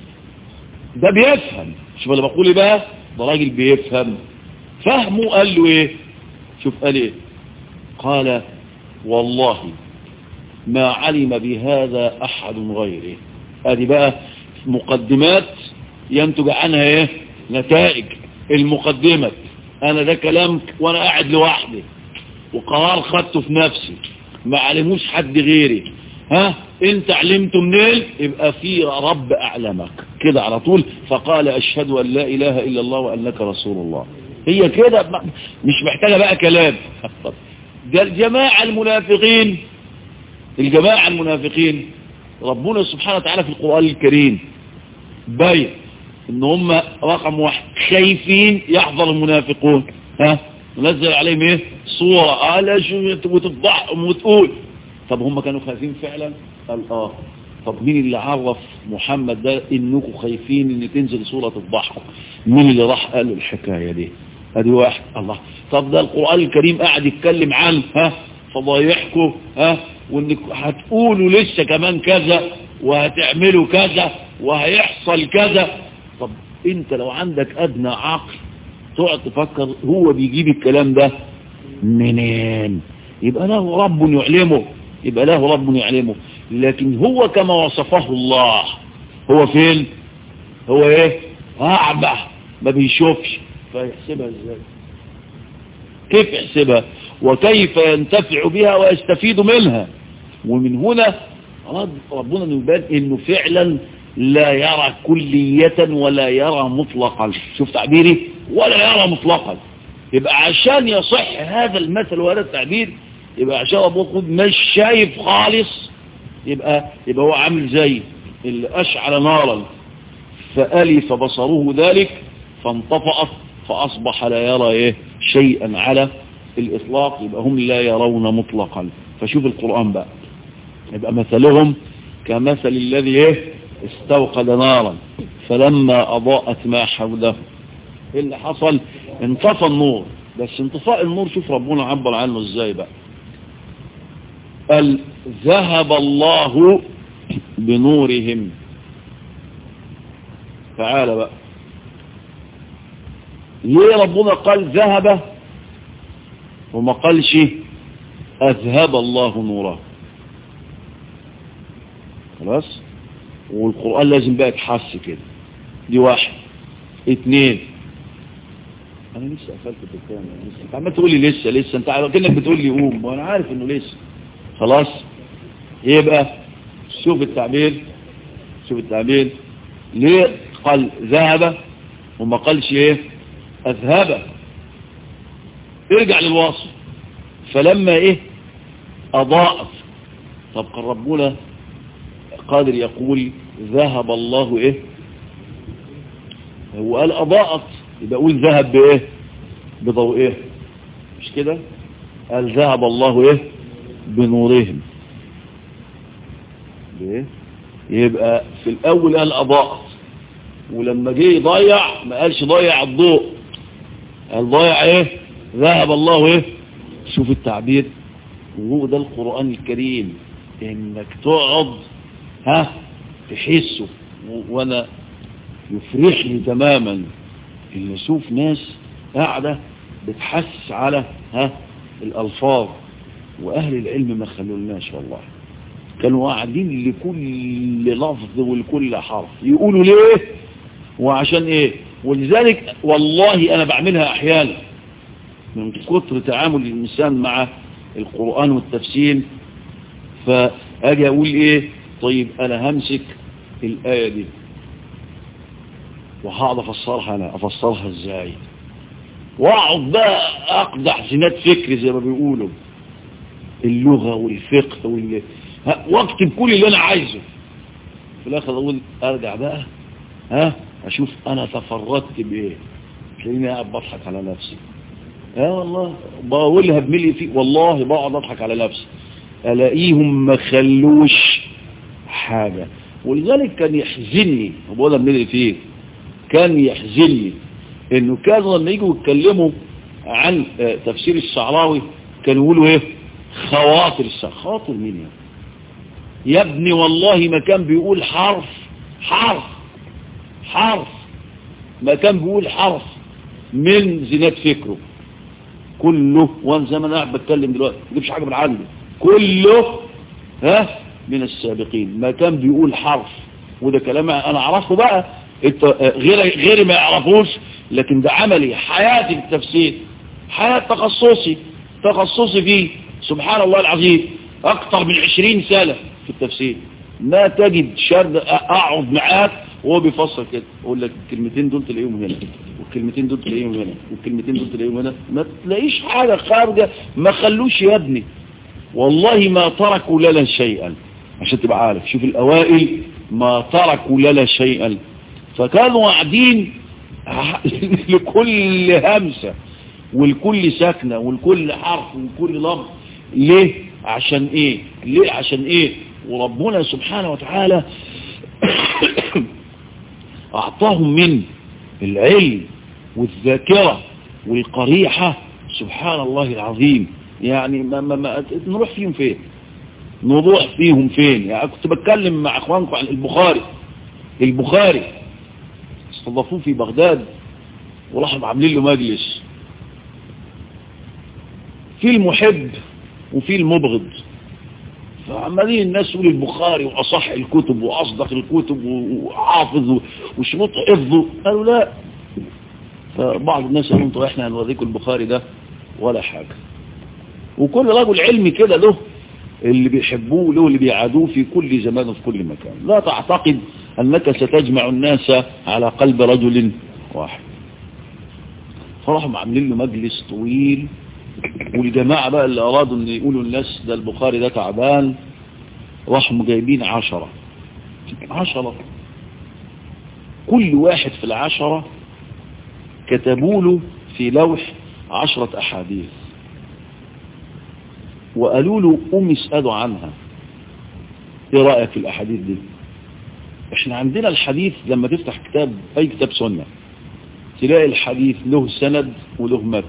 Speaker 1: ده بيفهم شوف انا بقول ايه بقى ده راجل بيفهم فهمه قال له ايه شوف قال ايه قال والله ما علم بهذا احد غيري ادي بقى مقدمات ينتج عنها ايه نتائج المقدمة انا ده كلام وانا قاعد لوحدي وقرار خدته في نفسي ما علموش حد غيري ها انت علمته منين يبقى في رب اعلمك كده على طول فقال اشهد ان لا اله الا الله وانك رسول الله هي كده مش محتاجة بقى كلام ده الجماعة المنافقين الجماعة المنافقين ربنا سبحانه وتعالى في القرآن الكريم باين ان هم رقم واحد خايفين يحضر المنافقون ها نزل عليهم ايه صورة قال شو وتفضحهم وتقول طب هم كانوا خايفين فعلا قال اه طب مين اللي عرف محمد ده انكم خايفين ان تنزل صورة تفضحكم مين اللي راح قال الحكاية دي ادي واحد الله طب ده القرآن الكريم قاعد يتكلم عن ها فضايحكم ها وانك هتقولوا لسه كمان كذا وهتعملوا كذا وهيحصل كذا طب انت لو عندك ادنى عقل تقعد تفكر هو بيجيب الكلام ده منين يبقى له رب يعلمه يبقى له رب يعلمه لكن هو كما وصفه الله هو فين هو ايه اعمى ما بيشوفش فيحسبها ازاي كيف يحسبها وكيف ينتفع بها ويستفيد منها ومن هنا ربنا يبان انه فعلا لا يرى كلية ولا يرى مطلقا شوف تعبيري ولا يرى مطلقا يبقى عشان يصح هذا المثل وهذا التعبير يبقى عشان ابو خد مش شايف خالص يبقى يبقى هو عامل زي اللي اشعل نارا فألف بصره ذلك فانطفأت فأصبح لا يرى إيه شيئا على الإطلاق يبقى هم لا يرون مطلقا فشوف القرآن بقى يبقى مثلهم كمثل الذي إيه استوقد نارا فلما أضاءت ما حوله إيه اللي حصل انطفى النور بس انطفاء النور شوف ربنا عبر عنه ازاي بقى قال ذهب الله بنورهم تعالى بقى ليه ربنا قال ذهب وما قالش أذهب الله نوره خلاص والقرآن لازم بقى يتحس كده دي واحد اتنين انا لسه قفلت الدكان لسه انت عمال تقول لي لسه لسه انت كأنك بتقول لي قوم وانا عارف انه لسه خلاص يبقى شوف التعبير شوف التعبير ليه قال ذهب وما قالش ايه اذهب ارجع للوصف فلما ايه اضاءت طب كان ربنا قادر يقول ذهب الله ايه هو قال اضاءت يبقى اقول ذهب بايه بضوئه مش كده قال ذهب الله ايه بنورهم بايه يبقى في الاول قال اضاءت ولما جه يضيع ما قالش ضيع الضوء قال ضيع ايه ذهب الله ايه شوف التعبير وهو ده القرآن الكريم انك تقعد ها تحسه وانا يفرحني تماما ان اشوف ناس قاعدة بتحس على ها الالفاظ واهل العلم ما خلولناش والله كانوا قاعدين لكل لفظ ولكل حرف يقولوا ليه وعشان ايه ولذلك والله انا بعملها احيانا من كتر تعامل الانسان مع القرآن والتفسير فاجي اقول ايه طيب انا همسك الايه دي وهقعد افسرها انا افسرها ازاي واقعد بقى اقدح زناد فكري زي ما بيقولوا اللغة والفقه وال... واكتب كل اللي انا عايزه في الاخر اقول ارجع بقى ها اشوف انا تفردت بايه تلاقيني قاعد بضحك على نفسي اه والله بقولها بملي فيه والله بقعد اضحك على نفسي الاقيهم ما خلوش حاجة ولذلك كان يحزنني بقولها بملي فيه كان يحزنني انه كانوا لما يجوا يتكلموا عن تفسير الشعراوي كانوا يقولوا ايه خواطر الشعراوي خواطر مين يعني يا ابني والله ما كان بيقول حرف حرف حرف ما كان بيقول حرف من زناد فكره كله وانا زي ما انا قاعد بتكلم دلوقتي ما جيبش حاجه من عندي كله ها من السابقين ما كان بيقول حرف وده كلام انا اعرفه بقى انت غير غيري ما يعرفوش لكن ده عملي حياتي في التفسير حياة تخصصي تخصصي فيه سبحان الله العظيم اكتر من عشرين سنة في التفسير ما تجد شرد اقعد معاك وهو بيفسر كده اقول لك الكلمتين دول تلاقيهم هنا والكلمتين دول تلاقيهم هنا والكلمتين دول تلاقيهم هنا ما تلاقيش حاجة خارجة ما خلوش يا ابني والله ما تركوا لنا شيئا عشان تبقى عارف شوف الاوائل ما تركوا لنا شيئا فكانوا قاعدين لكل همسة ولكل سكنة ولكل حرف ولكل لفظ ليه عشان ايه ليه عشان ايه وربنا سبحانه وتعالى اعطاهم من العلم والذاكرة والقريحة سبحان الله العظيم يعني ما ما ما نروح فيهم فين نروح فيهم فين يعني كنت بتكلم مع اخوانكم عن البخاري البخاري استضافوه في بغداد وراحوا عاملين له مجلس في المحب وفي المبغض فعمالين الناس يقول البخاري واصح الكتب واصدق الكتب وحافظ وشروط حفظه قالوا لا فبعض الناس قالوا انتوا احنا هنوريكم البخاري ده ولا حاجة وكل رجل علمي كده له اللي بيحبوه له اللي بيعادوه في كل زمان وفي كل مكان لا تعتقد أنك ستجمع الناس على قلب رجل واحد فراحوا عاملين له مجلس طويل والجماعة بقى اللي أرادوا أن يقولوا الناس ده البخاري ده تعبان راحوا جايبين عشرة عشرة كل واحد في العشرة كتبوا له في لوح عشرة أحاديث وقالوا له قوم اسألوا عنها ايه رأيك في الأحاديث دي احنا عندنا الحديث لما تفتح كتاب اي كتاب سنة تلاقي الحديث له سند وله متن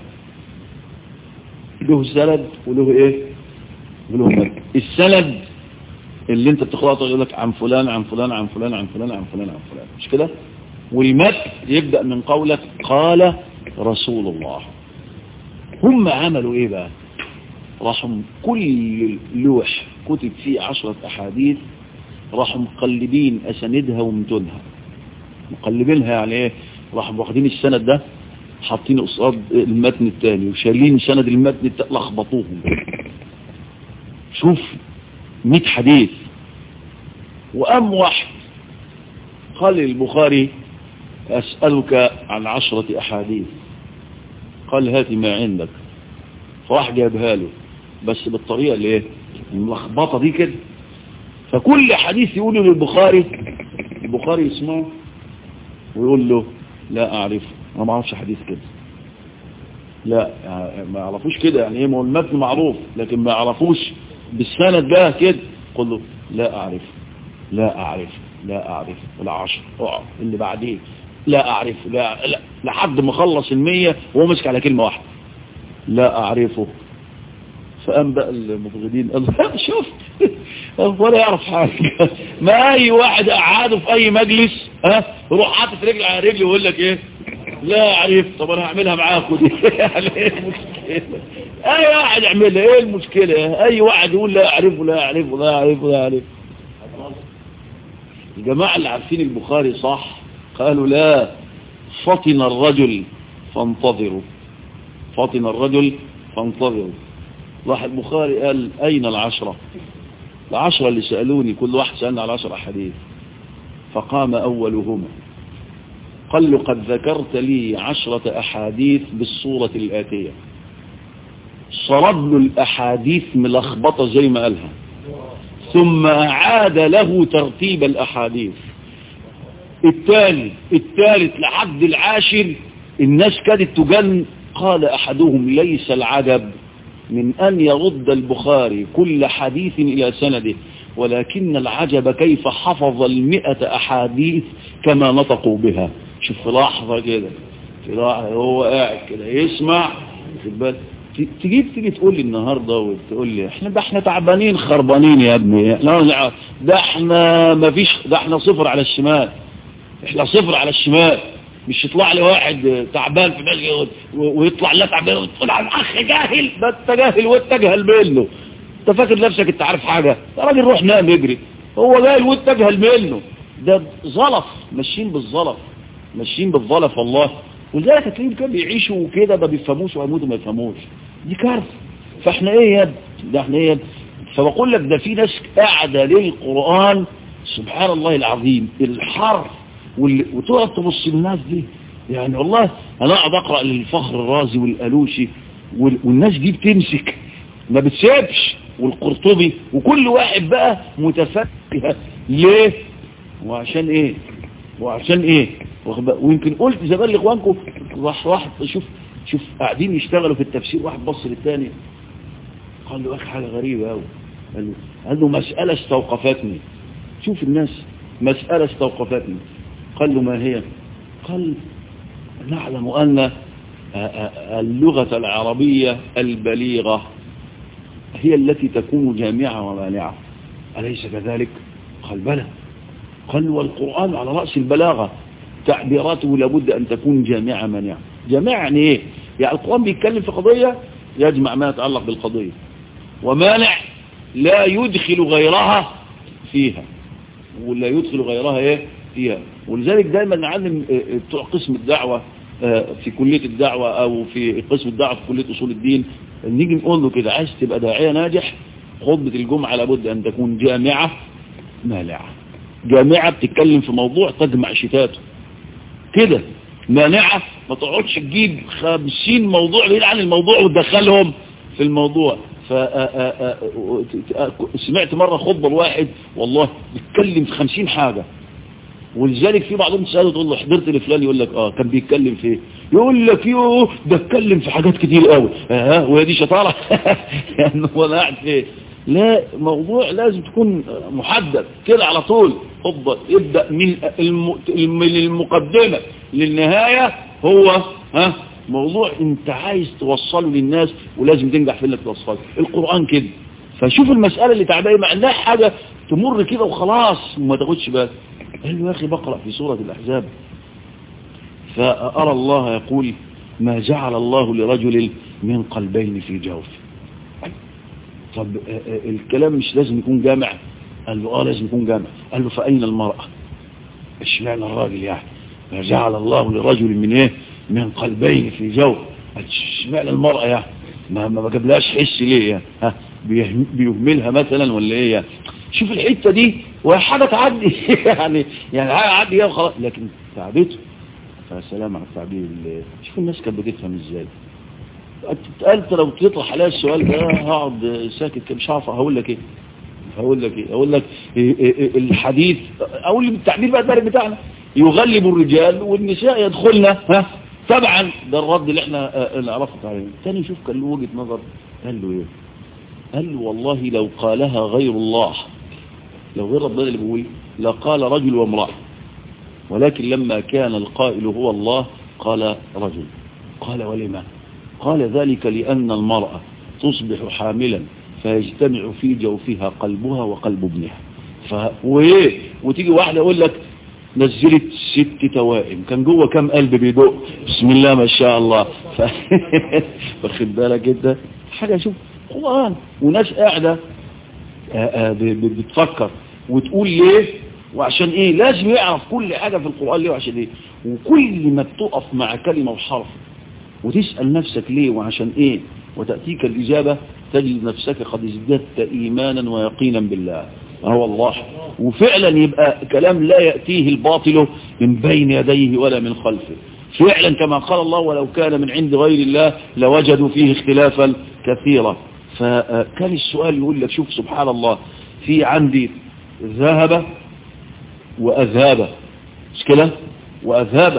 Speaker 1: له سند وله ايه وله متن السند اللي انت بتقرأه يقول لك عن فلان عن فلان عن فلان عن فلان عن فلان عن فلان مش كده والمتن يبدأ من قولك قال رسول الله هم عملوا ايه بقى راحوا كل لوح كتب فيه عشرة احاديث راحوا مقلبين اساندها ومتونها مقلبينها يعني ايه راحوا واخدين السند ده حاطين قصاد المتن الثاني وشايلين سند المتن التاني لخبطوهم شوف 100 حديث وأم واحد قال البخاري أسألك عن عشرة أحاديث قال هات ما عندك فراح جابها له بس بالطريقة اللي ايه الملخبطة دي كده فكل حديث يقوله للبخاري البخاري يسمعه ويقول له لا أعرفه أنا ما أعرفش حديث كده لا يعني ما يعرفوش كده يعني ايه ما هو المتن معروف لكن ما يعرفوش بالسند ده كده قل له لا أعرف لا أعرف لا أعرف العشر اقعد اللي بعديه لا أعرف لا, لا لحد ما خلص المية وهو مسك على كلمة واحدة لا أعرفه فقام بقى المبغضين قال شوف ولا يعرف حاجة ما أي واحد قعده في أي مجلس ها روح حاطط رجل على رجل ويقول لك إيه لا أعرف طب أنا هعملها معاكم دي يعني إيه المشكلة أي واحد يعملها إيه المشكلة أي واحد يقول لا أعرفه لا أعرفه لا أعرفه لا أعرفه الجماعة اللي عارفين البخاري صح قالوا لا فطن الرجل فانتظروا فطن الرجل فانتظروا راح البخاري قال أين العشرة العشرة اللي سألوني كل واحد سألنا على عشر حديث فقام أولهما قال له قد ذكرت لي عشرة أحاديث بالصورة الآتية صرد له الأحاديث ملخبطة زي ما قالها ثم أعاد له ترتيب الأحاديث الثاني الثالث لحد العاشر الناس كانت تجن قال أحدهم ليس العجب من أن يرد البخاري كل حديث إلى سنده ولكن العجب كيف حفظ المئة أحاديث كما نطقوا بها شوف في لحظة كده في لحظة هو قاعد كده يسمع تجيب تيجي تقول لي النهاردة وتقول لي احنا ده احنا تعبانين خربانين يا ابني احنا ده احنا ما فيش ده احنا صفر على الشمال احنا صفر على الشمال مش يطلع لي واحد تعبان في مسجد ويطلع لا تعبان وتقول على الاخ جاهل ده انت جاهل وانت جهل منه انت فاكر نفسك انت عارف حاجة يا راجل روح نام اجري هو جاهل وانت جهل منه ده زلف ماشيين بالزلف ماشيين بالظلف والله ولذلك هتلاقيهم كانوا بيعيشوا كده ما بيفهموش ويموتوا ما يفهموش دي كارثه فاحنا ايه يا ابني ده احنا ايه يا ابني فبقول لك ده في ناس قاعده للقران سبحان الله العظيم الحرف وتقعد تبص الناس دي يعني والله انا اقعد اقرا للفخر الرازي والالوشي والناس دي بتمسك ما بتسيبش والقرطبي وكل واحد بقى متفكه ليه وعشان ايه وعشان ايه ويمكن قلت زمان لاخوانكم راح واحد شوف شوف قاعدين يشتغلوا في التفسير واحد بص للتاني قال له اخي حاجه غريبه قوي قال له قال له مساله استوقفتني شوف الناس مساله استوقفتني قال له ما هي قال نعلم ان اللغه العربيه البليغه هي التي تكون جامعه ومانعه اليس كذلك قال بلى قال والقران على راس البلاغه تعبيراته لابد أن تكون جامعة مانعة جامعة يعني إيه يعني القرآن بيتكلم في قضية يجمع ما يتعلق بالقضية ومانع لا يدخل غيرها فيها ولا يدخل غيرها إيه فيها ولذلك دايما نعلم بتوع قسم الدعوة في كلية الدعوة أو في قسم الدعوة في كلية أصول الدين نيجي نقول له كده عايز تبقى داعية ناجح خطبة الجمعة لابد أن تكون جامعة مانعة جامعة بتتكلم في موضوع تجمع شتاته كده مانعة ما تقعدش تجيب خمسين موضوع بعيد عن الموضوع وتدخلهم في الموضوع ف سمعت مرة خطبة الواحد والله بيتكلم في خمسين حاجة ولذلك في بعضهم تسأله تقول له حضرت لفلان يقول لك اه كان بيتكلم في ايه يقول لك يوه ده اتكلم في حاجات كتير قوي اه وهي دي شطارة يعني هو قاعد في ايه لا موضوع لازم تكون محدد كده على طول خطبة يبدأ من من المقدمة للنهاية هو ها موضوع انت عايز توصله للناس ولازم تنجح في انك توصله القرآن كده فشوف المسألة اللي تعبانه مع انها حاجة تمر كده وخلاص وما تاخدش بالك قال له يا اخي بقرأ في سورة الاحزاب فأرى الله يقول ما جعل الله لرجل من قلبين في جوف طب الكلام مش لازم يكون جامع قال له اه لازم يكون جامع قال له فأين المرأة اشمعنى الراجل يعني ما جعل الله لرجل من ايه من قلبين في جوف اشمعنى المرأة يعني ما ما جابلهاش حس ليه يعني ها بيهملها مثلا ولا ايه يعني شوف الحته دي وحاجه تعدي يعني يعني حاجه تعدي وخلاص لكن تعبته فسلام على التعبير شوف الناس كانت بتفهم ازاي انت لو تطرح عليا السؤال ده هقعد ساكت مش عارف هقول لك ايه هقول لك ايه هقول لك الحديث اقول بالتعبير بقى الدارج بتاعنا يغلب الرجال والنساء يدخلن ها طبعا ده الرد اللي احنا نعرفه عليه تاني شوف كان له وجهه نظر قال له ايه قال له والله لو قالها غير الله لو غير ربنا اللي بيقول لقال رجل وامرأة ولكن لما كان القائل هو الله قال رجل قال ولما قال ذلك لأن المرأة تصبح حاملا فيجتمع في جوفها قلبها وقلب ابنها ف... وإيه وتيجي واحدة يقول لك نزلت ست توائم كان جوه كام قلب بيدق بسم الله ما شاء الله ف... واخد بالك انت حاجة شوف قرآن وناس قاعدة بتفكر وتقول ليه وعشان ايه لازم يعرف كل حاجة في القرآن ليه وعشان ايه وكل ما تقف مع كلمة وحرف وتسأل نفسك ليه وعشان ايه وتأتيك الإجابة تجد نفسك قد ازددت إيمانا ويقينا بالله هو الله وفعلا يبقى كلام لا يأتيه الباطل من بين يديه ولا من خلفه فعلا كما قال الله ولو كان من عند غير الله لوجدوا فيه اختلافا كثيرا فكان السؤال يقول لك شوف سبحان الله في عندي ذهب وأذهب مش كده وأذهب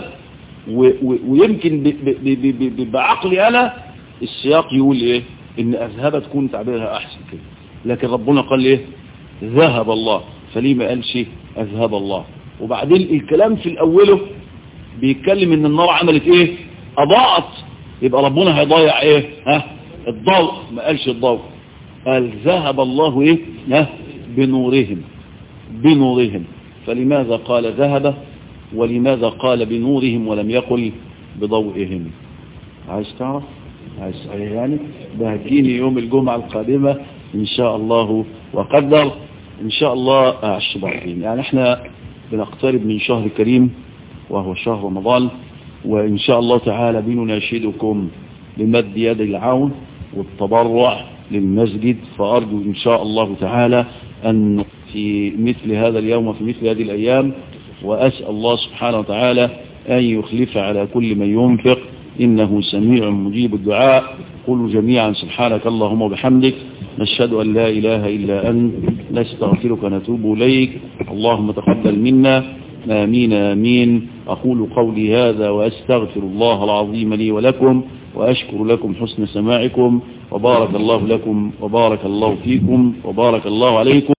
Speaker 1: ويمكن بعقلي أنا السياق يقول إيه إن أذهب تكون تعبيرها أحسن كده لكن ربنا قال إيه ذهب الله فليه ما قالش أذهب الله وبعدين الكلام في الأوله بيتكلم إن النار عملت إيه أضاءت يبقى ربنا هيضيع إيه ها الضوء ما قالش الضوء قال ذهب الله إيه ها بنورهم بنورهم فلماذا قال ذهب ولماذا قال بنورهم ولم يقل بضوئهم عايز تعرف عايز يعني ده هتجيني يوم الجمعة القادمة إن شاء الله وقدر إن شاء الله الشبعين يعني احنا بنقترب من شهر كريم وهو شهر رمضان وإن شاء الله تعالى بنناشدكم بمد يد العون والتبرع للمسجد فأرجو إن شاء الله تعالى أن في مثل هذا اليوم وفي مثل هذه الأيام وأسأل الله سبحانه وتعالى أن يخلف على كل من ينفق إنه سميع مجيب الدعاء قولوا جميعا سبحانك اللهم وبحمدك نشهد أن لا إله إلا أنت نستغفرك ونتوب إليك اللهم تقبل منا آمين آمين أقول قولي هذا وأستغفر الله العظيم لي ولكم وأشكر لكم حسن سماعكم وبارك الله لكم وبارك الله فيكم وبارك الله عليكم